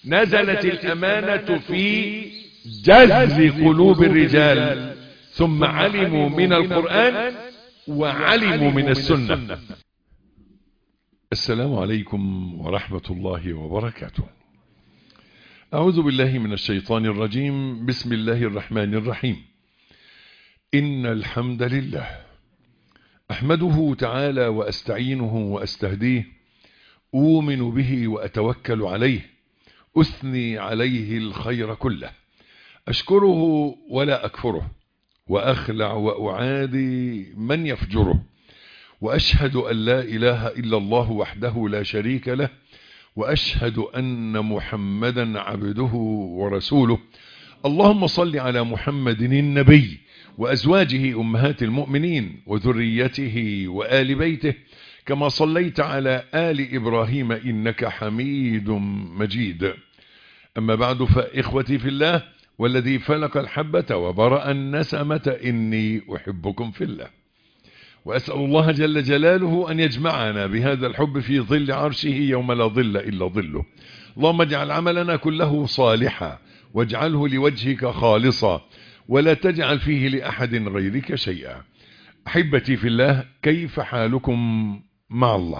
نزلت الأمانة في جذب قلوب الرجال ثم علموا من القرآن وعلموا من السنة السلام عليكم ورحمة الله وبركاته أعوذ بالله من الشيطان الرجيم بسم الله الرحمن الرحيم إن الحمد لله أحمده تعالى وأستعينه وأستهديه أؤمن به وأتوكل عليه أثني عليه الخير كله أشكره ولا أكفره وأخلع وأعادي من يفجره وأشهد أن لا إله إلا الله وحده لا شريك له وأشهد أن محمدا عبده ورسوله اللهم صل على محمد النبي وأزواجه أمهات المؤمنين وذريته وآل بيته كما صليت على آل إبراهيم إنك حميد مجيد أما بعد فإخوتي في الله والذي فلق الحبة وبرأ النسمة إني أحبكم في الله وأسأل الله جل جلاله أن يجمعنا بهذا الحب في ظل عرشه يوم لا ظل إلا ظله اللهم اجعل عملنا كله صالحا واجعله لوجهك خالصا ولا تجعل فيه لأحد غيرك شيئا أحبتي في الله كيف حالكم مع الله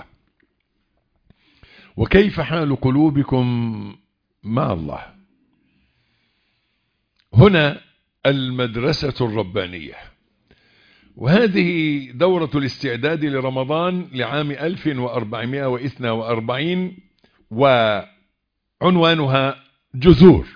وكيف حال قلوبكم مع الله هنا المدرسة الربانية وهذه دورة الاستعداد لرمضان لعام 1442 وعنوانها جذور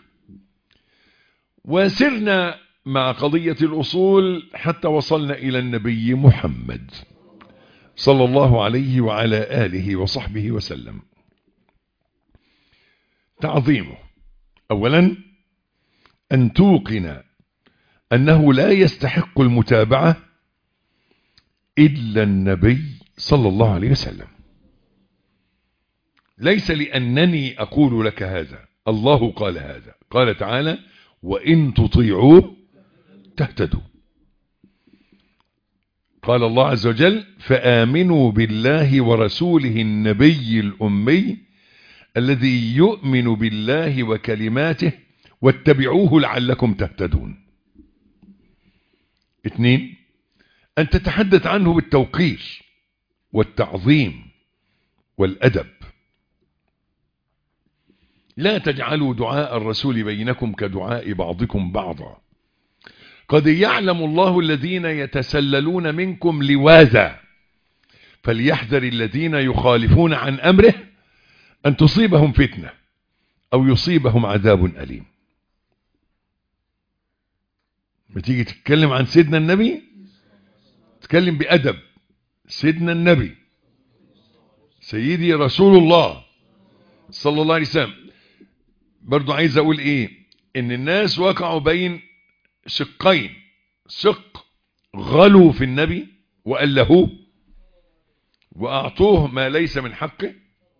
وسرنا مع قضية الأصول حتى وصلنا إلى النبي محمد صلى الله عليه وعلى آله وصحبه وسلم تعظيمه أولا أن توقن أنه لا يستحق المتابعة إلا النبي صلى الله عليه وسلم ليس لأنني أقول لك هذا الله قال هذا قال تعالى وإن تطيعوه تهتدوا قال الله عز وجل فآمنوا بالله ورسوله النبي الأمي الذي يؤمن بالله وكلماته واتبعوه لعلكم تهتدون اثنين أن تتحدث عنه بالتوقير والتعظيم والأدب لا تجعلوا دعاء الرسول بينكم كدعاء بعضكم بعضا قد يعلم الله الذين يتسللون منكم لواذا فليحذر الذين يخالفون عن أمره أن تصيبهم فتنة أو يصيبهم عذاب أليم بتيجي تتكلم عن سيدنا النبي تتكلم بأدب سيدنا النبي سيدي رسول الله صلى الله عليه وسلم برضو عايز أقول إيه إن الناس وقعوا بين شقين شق غلوا في النبي وألهوه وأعطوه ما ليس من حقه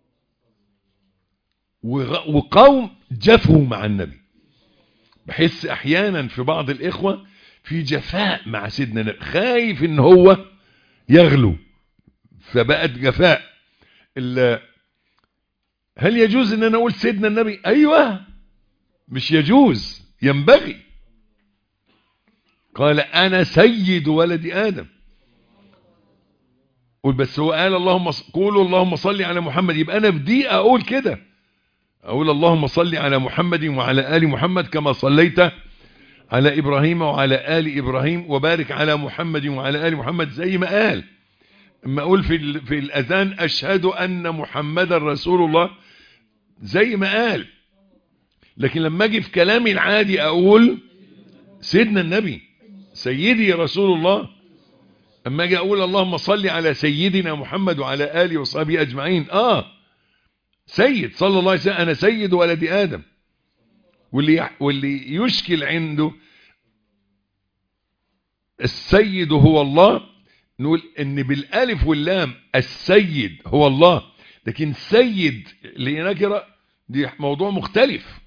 وقوم جفوا مع النبي بحس احيانا في بعض الاخوة في جفاء مع سيدنا النبي خايف ان هو يغلو فبقت جفاء هل يجوز ان انا اقول سيدنا النبي ايوه مش يجوز ينبغي قال انا سيد ولد ادم قول بس هو قال اللهم قولوا اللهم صل على محمد يبقى انا بدي اقول كده أقول اللهم صل على محمد وعلى آل محمد كما صليت على إبراهيم وعلى آل إبراهيم وبارك على محمد وعلى آل محمد زي ما قال اما أقول في, في الأذان أشهد أن محمد رسول الله زي ما قال لكن لما أجي في كلامي العادي أقول سيدنا النبي سيدي رسول الله أما أجي أقول اللهم صل على سيدنا محمد وعلى آله وصحبه أجمعين آه سيد صلى الله عليه وسلم أنا سيد ولد آدم واللي, واللي يشكل عنده السيد هو الله نقول ان بالالف واللام السيد هو الله لكن سيد لنكره دي موضوع مختلف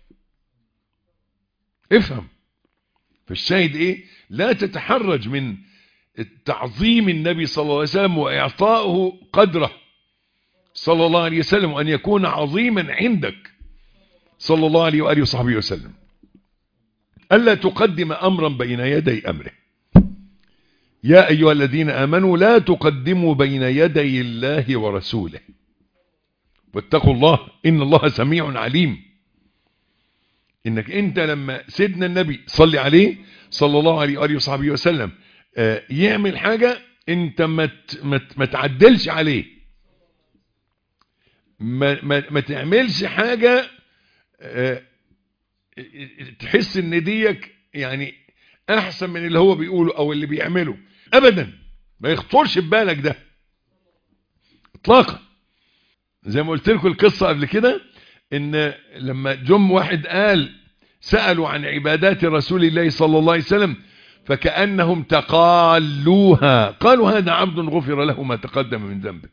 افهم فالشاهد ايه لا تتحرج من تعظيم النبي صلى الله عليه وسلم واعطائه قدره صلى الله عليه وسلم وان يكون عظيما عندك صلى الله عليه وآله وصحبه وسلم ألا تقدم أمرا بين يدي أمره يا أيها الذين آمنوا لا تقدموا بين يدي الله ورسوله واتقوا الله إن الله سميع عليم إنك أنت لما سيدنا النبي صلي عليه صلى الله عليه وآله وصحبه وسلم يعمل حاجة أنت ما ما تعدلش عليه ما, ما, ما تعملش حاجة تحس ان ديك يعني احسن من اللي هو بيقوله او اللي بيعمله ابدا ما يخطرش ببالك ده اطلاقا زي ما قلت لكم القصة قبل كده ان لما جم واحد قال سألوا عن عبادات رسول الله صلى الله عليه وسلم فكأنهم تقالوها قالوا هذا عبد غفر له ما تقدم من ذنبه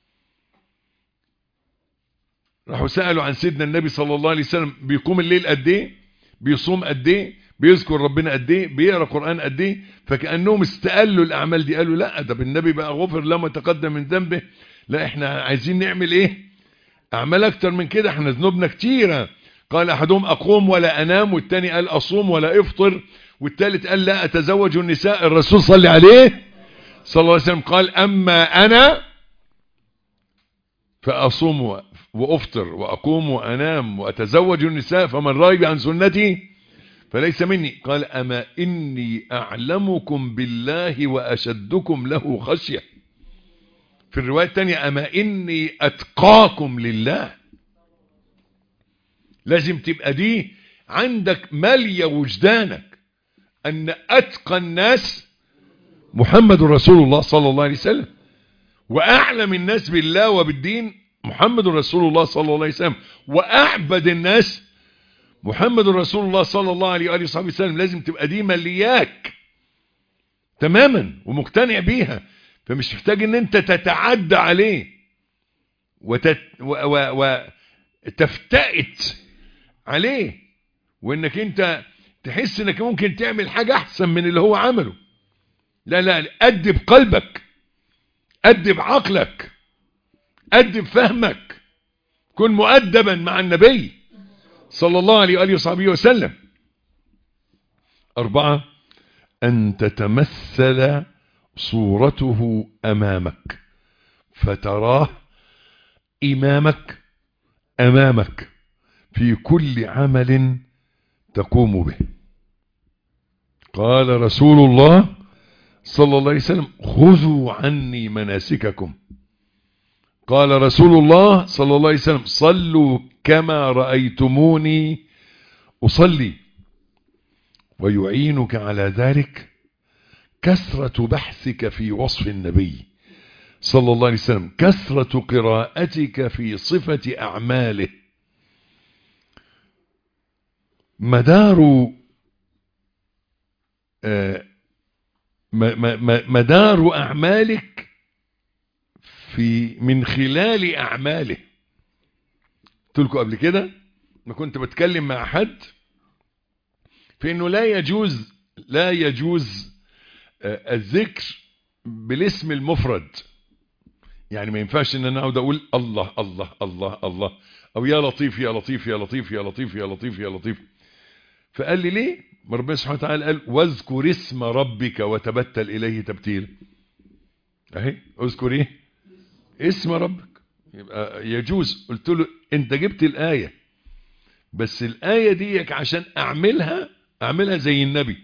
راحوا سألوا عن سيدنا النبي صلى الله عليه وسلم بيقوم الليل قد ايه بيصوم قد ايه بيذكر ربنا قد ايه بيقرا قران قد ايه فكانهم استقلوا الاعمال دي قالوا لا ده بالنبي بقى غفر له ما تقدم من ذنبه لا احنا عايزين نعمل ايه اعمال اكتر من كده احنا ذنوبنا كتيره قال احدهم اقوم ولا انام والتاني قال اصوم ولا افطر والتالت قال لا اتزوج النساء الرسول صلى عليه صلى الله عليه وسلم قال اما انا فاصوم وافطر واقوم وانام واتزوج النساء فمن راغب عن سنتي فليس مني قال اما اني اعلمكم بالله واشدكم له خشيه في الروايه الثانيه اما اني اتقاكم لله لازم تبقى دي عندك ماليه وجدانك ان اتقى الناس محمد رسول الله صلى الله عليه وسلم واعلم الناس بالله وبالدين محمد رسول الله صلى الله عليه وسلم واعبد الناس محمد رسول الله صلى الله عليه واله وصحبه وسلم لازم تبقى دي ملياك تماما ومقتنع بيها فمش محتاج ان انت تتعدى عليه وتت و و وتفتئت عليه وانك انت تحس انك ممكن تعمل حاجة احسن من اللي هو عمله لا لا ادب قلبك ادب عقلك ادب فهمك كن مؤدبا مع النبي صلى الله عليه وآله وصحبه وسلم أربعة أن تتمثل صورته أمامك فتراه إمامك أمامك في كل عمل تقوم به قال رسول الله صلى الله عليه وسلم خذوا عني مناسككم قال رسول الله صلى الله عليه وسلم صلوا كما رأيتموني أصلي ويعينك على ذلك كثرة بحثك في وصف النبي صلى الله عليه وسلم كثرة قراءتك في صفة أعماله مدار مدار أعمالك في من خلال أعماله قلت لكم قبل كده ما كنت بتكلم مع حد في انه لا يجوز لا يجوز الذكر بالاسم المفرد يعني ما ينفعش ان انا اقعد اقول الله الله الله الله او يا لطيف يا لطيف يا لطيف يا لطيف يا لطيف يا لطيف فقال لي ليه ما ربنا سبحانه وتعالى قال واذكر اسم ربك وتبتل اليه تبتيلا اهي اذكر ايه اسم ربك يبقى يجوز قلت له انت جبت الآية بس الآية ديك عشان اعملها اعملها زي النبي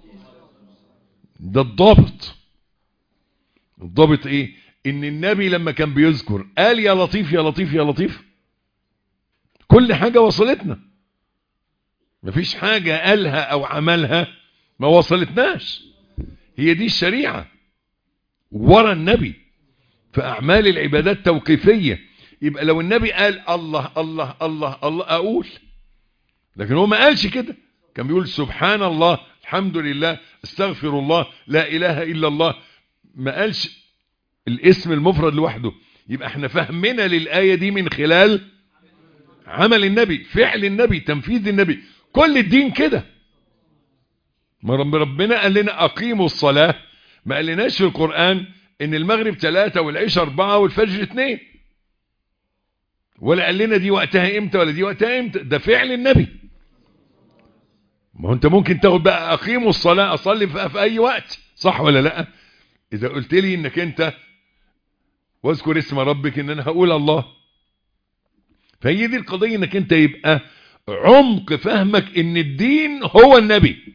ده الضابط الضابط ايه ان النبي لما كان بيذكر قال يا لطيف يا لطيف يا لطيف كل حاجة وصلتنا مفيش حاجة قالها او عملها ما وصلتناش هي دي الشريعة ورا النبي فأعمال العبادات توقيفية يبقى لو النبي قال الله الله الله الله أقول لكن هو ما قالش كده كان بيقول سبحان الله الحمد لله استغفر الله لا إله إلا الله ما قالش الاسم المفرد لوحده يبقى احنا فهمنا للآية دي من خلال عمل النبي فعل النبي تنفيذ النبي كل الدين كده ما ربنا قال لنا أقيموا الصلاة ما قالناش في القرآن ان المغرب ثلاثة والعشاء اربعة والفجر اثنين ولا قال لنا دي وقتها امتى ولا دي وقتها امتى ده فعل النبي ما هو انت ممكن تاخد بقى اقيموا الصلاة اصلي في, في اي وقت صح ولا لا اذا قلت لي انك انت واذكر اسم ربك ان انا هقول الله فهي دي القضية انك انت يبقى عمق فهمك ان الدين هو النبي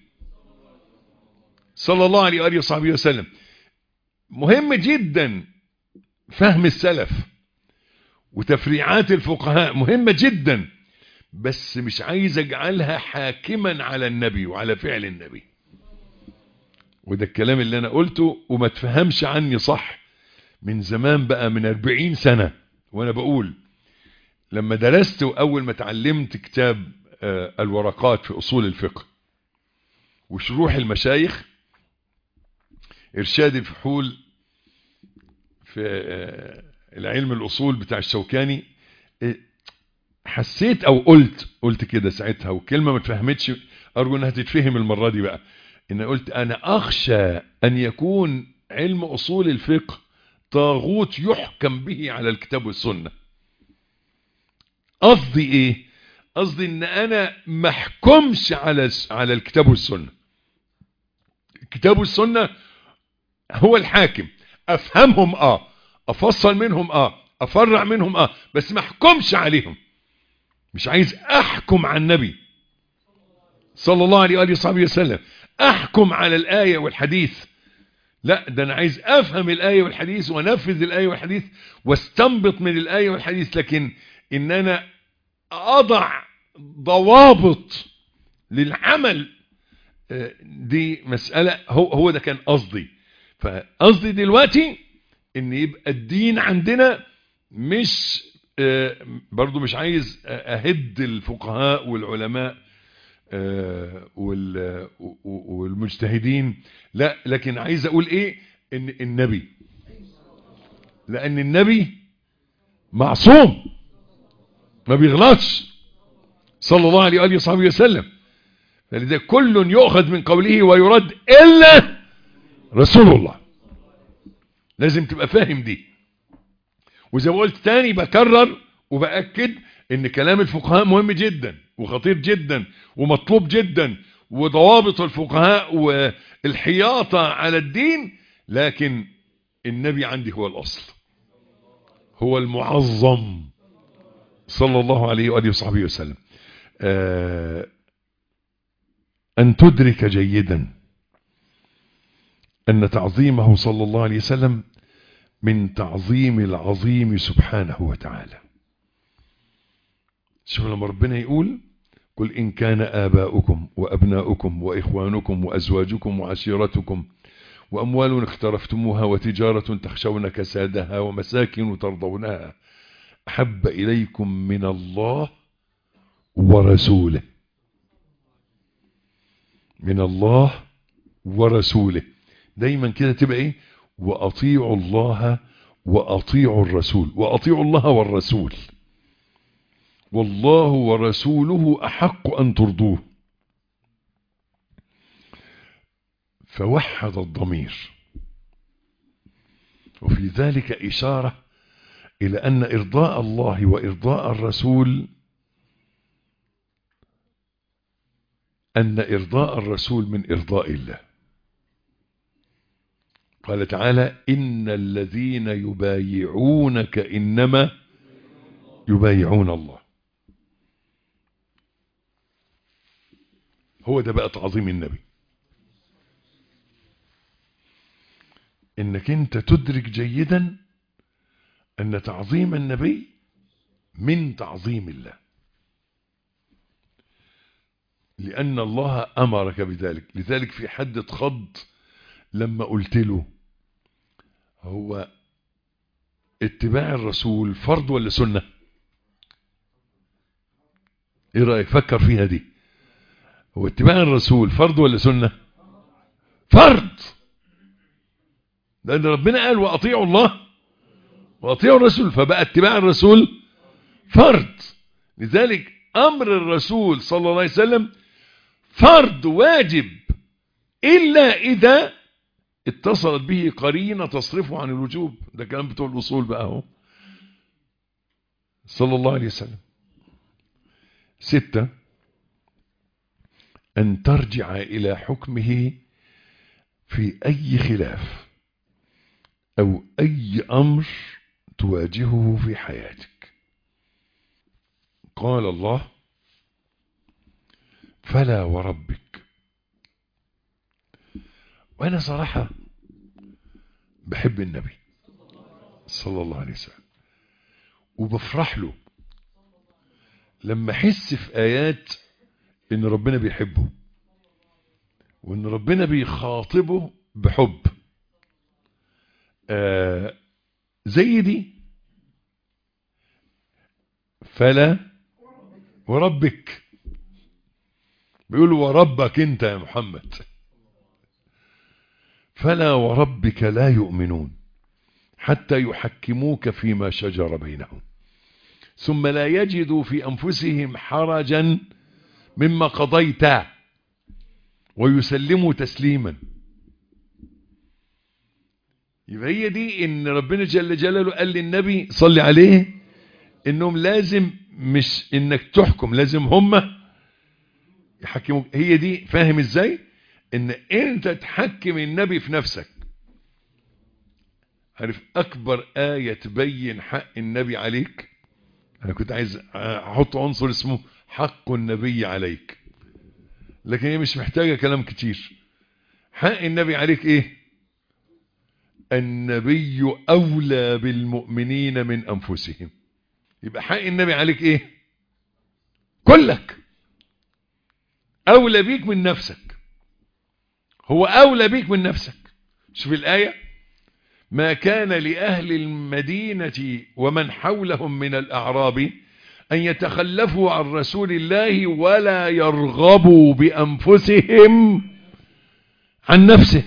صلى الله عليه وآله وصحبه وسلم مهم جدا فهم السلف وتفريعات الفقهاء مهمة جدا بس مش عايز اجعلها حاكما على النبي وعلى فعل النبي وده الكلام اللي انا قلته وما تفهمش عني صح من زمان بقى من 40 سنة وانا بقول لما درست واول ما تعلمت كتاب الورقات في اصول الفقه وشروح المشايخ ارشاد الفحول في العلم الاصول بتاع الشوكاني حسيت او قلت قلت كده ساعتها وكلمة ما تفهمتش ارجو انها تتفهم المرة دي بقى ان قلت انا اخشى ان يكون علم اصول الفقه طاغوت يحكم به على الكتاب والسنة قصدي ايه قصدي ان انا محكمش على على الكتاب والسنة الكتاب والسنة هو الحاكم افهمهم اه افصل منهم اه افرع منهم اه بس ما احكمش عليهم مش عايز احكم على النبي صلى الله عليه وآله وصحبه وسلم احكم على الآية والحديث لا ده انا عايز افهم الآية والحديث وانفذ الآية والحديث واستنبط من الآية والحديث لكن ان انا اضع ضوابط للعمل دي مسألة هو, هو ده كان قصدي فقصدي دلوقتي ان يبقى الدين عندنا مش برضو مش عايز اهد الفقهاء والعلماء والمجتهدين لا لكن عايز اقول ايه ان النبي لان النبي معصوم ما بيغلطش صلى الله عليه وآله وصحبه وسلم فلذلك كل يؤخذ من قوله ويرد إلا رسول الله لازم تبقى فاهم دي وزي ما قلت تاني بكرر وبأكد ان كلام الفقهاء مهم جدا وخطير جدا ومطلوب جدا وضوابط الفقهاء والحياطة على الدين لكن النبي عندي هو الأصل هو المعظم صلى الله عليه وآله وصحبه وسلم آه أن تدرك جيدا أن تعظيمه صلى الله عليه وسلم من تعظيم العظيم سبحانه وتعالى شوف لما ربنا يقول قل إن كان آباؤكم وأبناؤكم وإخوانكم وأزواجكم وعشيرتكم وأموال اقترفتموها وتجارة تخشون كسادها ومساكن ترضونها أحب إليكم من الله ورسوله من الله ورسوله دايما كده تبقى ايه واطيعوا الله واطيعوا الرسول واطيعوا الله والرسول والله ورسوله احق ان ترضوه فوحد الضمير وفي ذلك اشاره الى ان ارضاء الله وارضاء الرسول أن إرضاء الرسول من إرضاء الله قال تعالى إن الذين يبايعونك إنما يبايعون الله هو ده بقى تعظيم النبي انك انت تدرك جيدا ان تعظيم النبي من تعظيم الله لأن الله أمرك بذلك لذلك في حد خض لما قلت له هو اتباع الرسول فرض ولا سنة ايه رأيك فكر فيها دي هو اتباع الرسول فرض ولا سنة فرض لأن ربنا قال وأطيعوا الله وأطيعوا الرسول فبقى اتباع الرسول فرض لذلك أمر الرسول صلى الله عليه وسلم فرض واجب إلا إذا اتصلت به قرينة تصرفه عن الوجوب ده كلام بتوع الأصول بقى اهو صلى الله عليه وسلم ستة أن ترجع إلى حكمه في أي خلاف أو أي أمر تواجهه في حياتك قال الله فلا وربك وأنا صراحة بحب النبي صلى الله عليه وسلم وبفرح له لما احس في آيات ان ربنا بيحبه وان ربنا بيخاطبه بحب آه زي دي فلا وربك بيقول وربك انت يا محمد فلا وربك لا يؤمنون حتى يحكموك فيما شجر بينهم ثم لا يجدوا في أنفسهم حرجا مما قضيت ويسلموا تسليما يبقى هي دي ان ربنا جل جلاله قال للنبي صلي عليه انهم لازم مش انك تحكم لازم هم يحكموك هي دي فاهم ازاي ان انت تحكم النبي في نفسك عارف اكبر آية تبين حق النبي عليك انا كنت عايز احط عنصر اسمه حق النبي عليك لكن هي مش محتاجة كلام كتير حق النبي عليك ايه النبي اولى بالمؤمنين من انفسهم يبقى حق النبي عليك ايه كلك اولى بيك من نفسك هو اولى بيك من نفسك شوف الايه ما كان لأهل المدينة ومن حولهم من الأعراب أن يتخلفوا عن رسول الله ولا يرغبوا بأنفسهم عن نفسه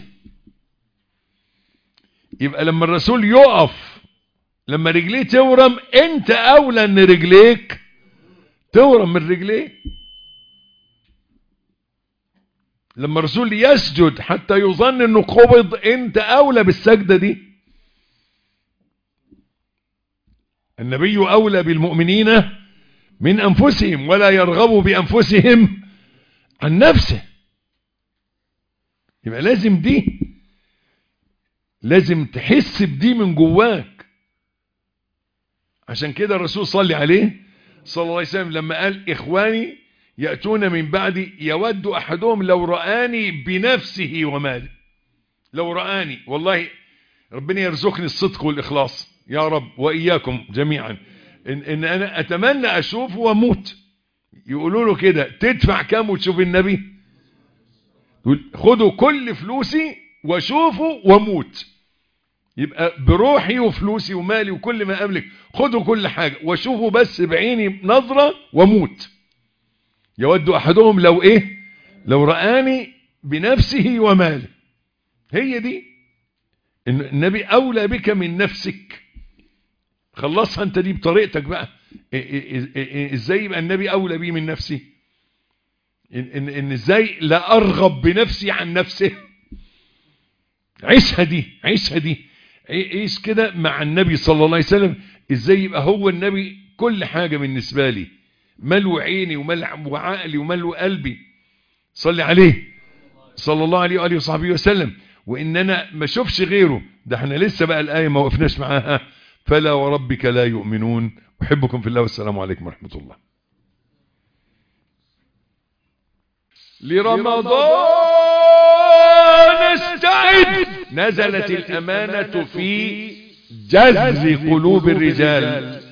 يبقى لما الرسول يقف لما رجليه تورم انت اولى ان رجليك تورم من رجليه لما الرسول يسجد حتى يظن انه قبض انت اولى بالسجدة دي النبي أولى بالمؤمنين من أنفسهم ولا يرغبوا بأنفسهم عن نفسه يبقى لازم دي لازم تحس بدي من جواك عشان كده الرسول صلى عليه صلى الله عليه وسلم لما قال إخواني يأتون من بعدي يود أحدهم لو رآني بنفسه وماله لو رآني والله ربنا يرزقني الصدق والإخلاص يا رب وإياكم جميعا إن, إن أنا أتمنى أشوفه وأموت يقولوا له كده تدفع كام وتشوف النبي يقول خدوا كل فلوسي واشوفه واموت يبقى بروحي وفلوسي ومالي وكل ما أملك خدوا كل حاجة واشوفه بس بعيني نظرة واموت يود أحدهم لو إيه لو رآني بنفسه وماله هي دي النبي أولى بك من نفسك خلصها انت دي بطريقتك بقى ازاي يبقى النبي اولى بيه من نفسي إن, إن, ان ازاي لا ارغب بنفسي عن نفسه عيشها دي عيشها دي عيش كده مع النبي صلى الله عليه وسلم ازاي يبقى هو النبي كل حاجة بالنسبة لي ملو عيني وملو عقلي وملو قلبي صلي عليه صلى الله عليه وآله وصحبه وسلم وان انا ما اشوفش غيره ده احنا لسه بقى الآية ما وقفناش معاها فلا وربك لا يؤمنون أحبكم في الله والسلام عليكم ورحمة الله لرمضان استعد نزلت الأمانة في جذر قلوب الرجال